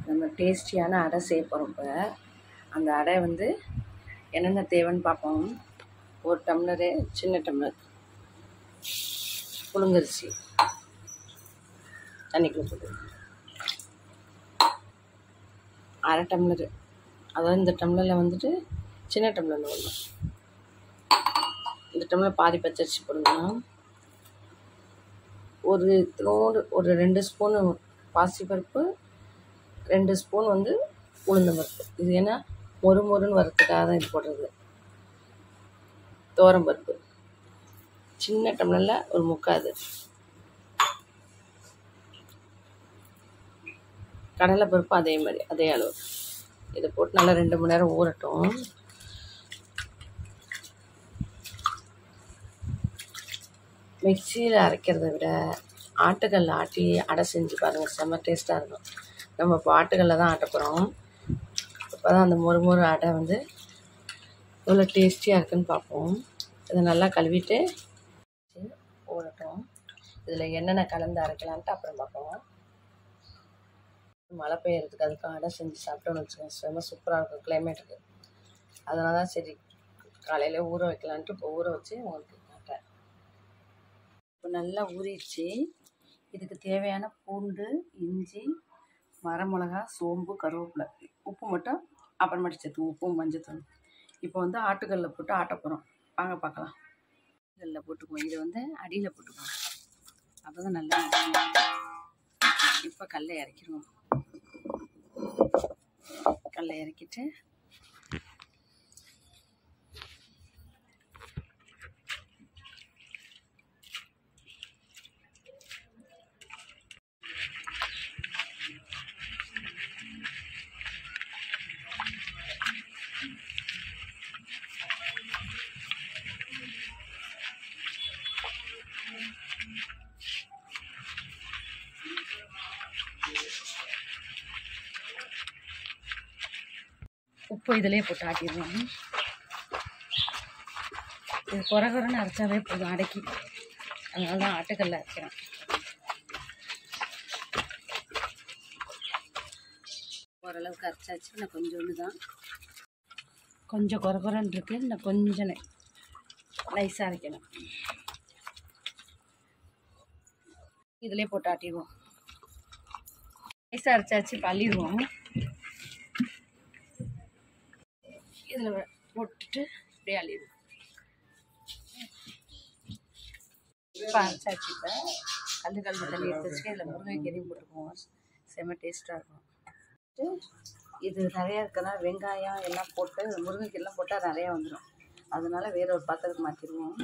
நம்ம டேஸ்டியான அடை செய்ய போகிறோம் இப்போ அந்த அடை வந்து என்னென்ன தேவைன்னு பார்ப்போம் ஒரு டம்ளரு சின்ன டம்ளர் புழுங்கரிசி தண்ணிக்குள்ளே போட்டு அரை டம்ளரு அதாவது இந்த டம்ளரில் வந்துட்டு சின்ன டம்ளரில் ஒன்று இந்த டம்ளர் பாதி பச்சரிசி போடணும் ஒரு இத்தினோடு ஒரு ரெண்டு ஸ்பூனு பாசிப்பருப்பு ரெண்டு ஸ்பூன் வந்து உளுந்தம் பருப்பு இது ஏன்னா மொறு மொறுன்னு வரத்துக்காக தான் இது போடுறது துவரம் பருப்பு சின்ன டம்ளரில் ஒரு முக்காது கடலை பருப்பு அதே மாதிரி அதே அளவு இதை போட்டு நல்லா ரெண்டு மணி நேரம் ஊறட்டும் மிக்சியில் அரைக்கிறத விட ஆட்டுக்கல்ல ஆட்டி அடை செஞ்சு பாருங்கள் செம்ம டேஸ்ட்டாக இருக்கும் நம்ம இப்போ ஆட்டுக்கல்ல தான் ஆட்ட போகிறோம் இப்போ தான் அந்த மொறு மொறு அடை வந்து எவ்வளோ டேஸ்டியாக இருக்குன்னு பார்ப்போம் இதை நல்லா கழுவிட்டு ஊறட்டும் இதில் என்னென்ன கலந்து அரைக்கலான்ட்டு அப்புறம் பார்ப்போம் மழை பெய்யறதுக்கு அதுக்கு அடை செஞ்சு சாப்பிட்டோன்னு வச்சுக்கோங்க செம்ம சூப்பராக இருக்கும் கிளைமேட்டுக்கு அதனால தான் சரி காலையில் ஊற வைக்கலான்ட்டு இப்போ ஊற வச்சு உங்களுக்கு காட்டுறேன் இப்போ நல்லா ஊறிடுச்சு இதுக்கு தேவையான பூண்டு இஞ்சி வரமிளகா சோம்பு கருவேப்பிலை உப்பு மட்டும் அப்புறமேட்டு சேர்த்துவோம் உப்பும் மஞ்சத்தூள் இப்போ வந்து ஆட்டுக்கல்ல போட்டு ஆட்ட போகிறோம் வாங்க பார்க்கலாம் கல்ல போட்டுக்குவோம் இதை வந்து அடியில் போட்டுக்குவோம் அப்போ தான் நல்லா இப்போ கல்லை இறக்கிடுவோம் கல்லை இறக்கிட்டு உப்பு இதிலே போட்டு ஆட்டிடுவோம் இது குறை குறைன்னு அரைச்சாவே போதும் அடக்கி அதனால தான் ஆட்டுக்கல்ல அரைக்கிறேன் ஓரளவுக்கு அரைச்சாச்சு இன்னும் கொஞ்சோண்டு தான் கொஞ்சம் குறை குறைன்னு இருக்குது இன்னும் கொஞ்சம் நைஸாக அரைக்கணும் இதிலே போட்டு ஆட்டிடுவோம் நைஸாக அரைச்சாச்சு பள்ளிடுவோம் இதில் போட்டுட்டு அப்படியே அள்ளிடுவோம் இப்போ அரைச்சாச்சு இப்போ கல் கல் தண்ணி எடுத்து வச்சுட்டு இதில் முருங்கைக்கீரையும் போட்டுக்குவோம் செம்ம டேஸ்ட்டாக இருக்கும் இது நிறையா இருக்கதான் வெங்காயம் எல்லாம் போட்டு முருங்கைக்கீரைலாம் போட்டால் நிறையா வந்துடும் அதனால வேற ஒரு பாத்திரத்துக்கு மாற்றிடுவோம்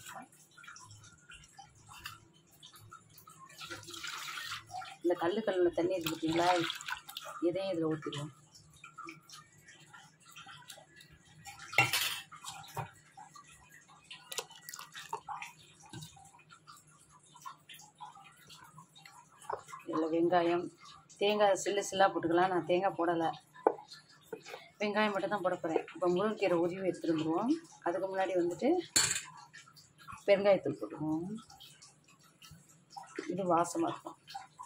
இந்த கல் கல்லில் தண்ணி இருக்கு பார்த்தீங்களா இதையும் இதில் ஊற்றிடுவோம் இதில் வெங்காயம் தேங்காய் சில்லு சில்லாக போட்டுக்கலாம் நான் தேங்காய் போடலை வெங்காயம் மட்டும் தான் போட போகிறேன் இப்போ முருங்கைக்கீரை உருவி எடுத்துருந்துருவோம் அதுக்கு முன்னாடி வந்துட்டு பெருங்காயத்தூள் போட்டுக்குவோம் இது வாசமாக இருக்கும்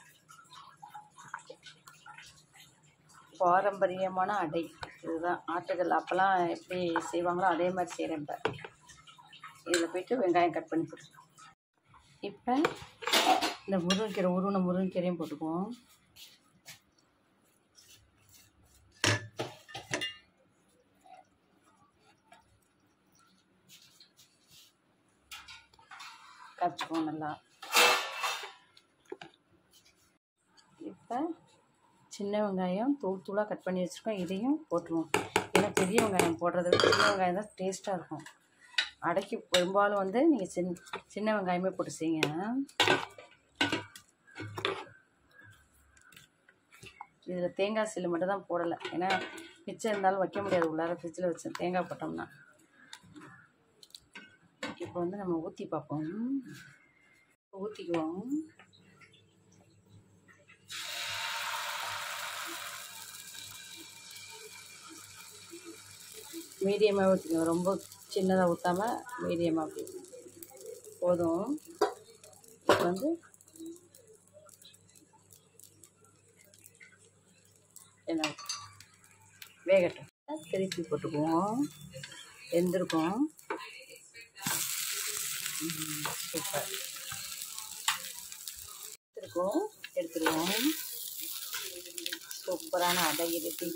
பாரம்பரியமான அடை இதுதான் ஆட்டுகள் அப்போல்லாம் எப்படி செய்வாங்களோ அதே மாதிரி செய்கிறேன் இப்போ இதில் போயிட்டு வெங்காயம் கட் பண்ணி போட்டு இப்போ இந்த முருங்கைக்கீரை உருவின முருங்கைக்கீரையும் போட்டுக்குவோம் கரைச்சிக்குவோம் நல்லா இப்போ சின்ன வெங்காயம் தூள் தூளாக கட் பண்ணி வச்சுருக்கோம் இதையும் போட்டுருவோம் ஏன்னா பெரிய வெங்காயம் போடுறத விட சின்ன வெங்காயம் தான் டேஸ்ட்டாக இருக்கும் அடைக்கி பெரும்பாலும் வந்து நீங்கள் சின் சின்ன வெங்காயமே போட்டு செய்யுங்க இதில் தேங்காய் சில்லு மட்டும் தான் போடலை ஏன்னா மிச்சம் இருந்தாலும் வைக்க முடியாது உள்ளார ஃப்ரிட்ஜில் வச்சேன் தேங்காய் போட்டோம்னா இப்போ வந்து நம்ம ஊற்றி பார்ப்போம் ஊற்றிக்குவோம் மீடியமாக ஊற்றிக்கோங்க ரொம்ப சின்னதாக ஊற்றாமல் மீடியமாக அப்படி போதும் இப்போ வந்து என்ன வேகட்டும் திருப்பி போட்டுக்குவோம் வெந்திருக்கும் ம், சூப்பர் எடுத்துருக்கோம் எடுத்துருவோம் சூப்பரான அடை இருக்கு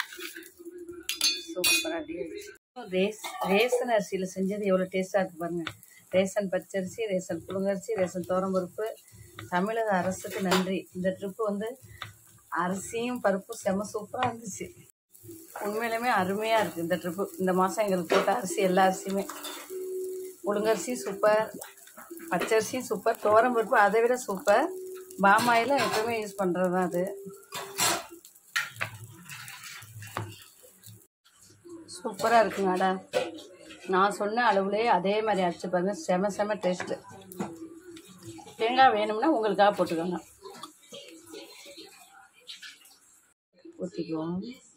சூப்பராக ரேஸ் ரேசன் அரிசியில் செஞ்சது எவ்வளோ டேஸ்ட்டாக இருக்கு பாருங்க ரேசன் பச்சரிசி ரேசன் புழுங்கரிசி ரேசன் துவரம்பருப்பு தமிழக அரசுக்கு நன்றி இந்த ட்ரிப்பு வந்து அரிசியும் பருப்பும் செம சூப்பராக இருந்துச்சு உண்மையிலுமே அருமையாக இருக்குது இந்த ட்ரிப்பு இந்த மாதம் எங்களுக்கு போட்ட அரிசி எல்லா அரிசியுமே புழுங்கரிசி சூப்பர் பச்சரிசியும் சூப்பர் துவரம்பருப்பு அதை விட சூப்பர் பாமாயில் எப்பவுமே யூஸ் பண்ணுறது தான் அது சூப்பராக இருக்குங்க அடை நான் சொன்ன அளவுலேயே அதே மாதிரி அரைச்சி பாருங்க செம செம டேஸ்ட்டு தேங்காய் வேணும்னா உங்களுக்காக போட்டுக்கோங்க ஊற்றிக்குவோம்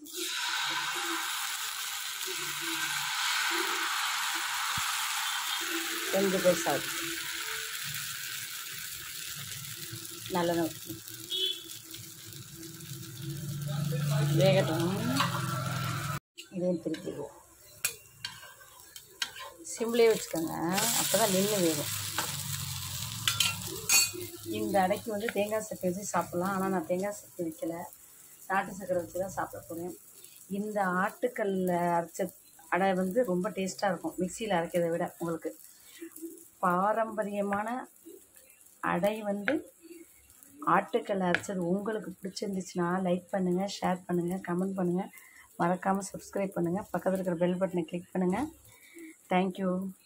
ரெண்டு பேர் சாப்பிட்டு நல்லெண்ணெய் ஊற்றணும் வேகட்டும் இதையும் திருப்பிடுவோம் சிம்லேயே வச்சுக்கோங்க அப்போ தான் நின்று வேகும் இந்த அடைக்கு வந்து தேங்காய் சக்கரை வச்சு சாப்பிட்லாம் ஆனால் நான் தேங்காய் சக்கரை வைக்கல நாட்டு சக்கரை வச்சு தான் சாப்பிட போகிறேன் இந்த ஆட்டுக்கல்ல அரைச்ச அடை வந்து ரொம்ப டேஸ்ட்டாக இருக்கும் மிக்சியில் அரைக்கிறதை விட உங்களுக்கு பாரம்பரியமான அடை வந்து ஆட்டுக்கல் அரைச்சது உங்களுக்கு பிடிச்சிருந்துச்சுன்னா லைக் பண்ணுங்கள் ஷேர் பண்ணுங்கள் கமெண்ட் பண்ணுங்கள் மறக்காமல் சப்ஸ்கிரைப் பண்ணுங்கள் பக்கத்தில் இருக்கிற பெல் பட்டனை கிளிக் பண்ணுங்கள் தேங்க்யூ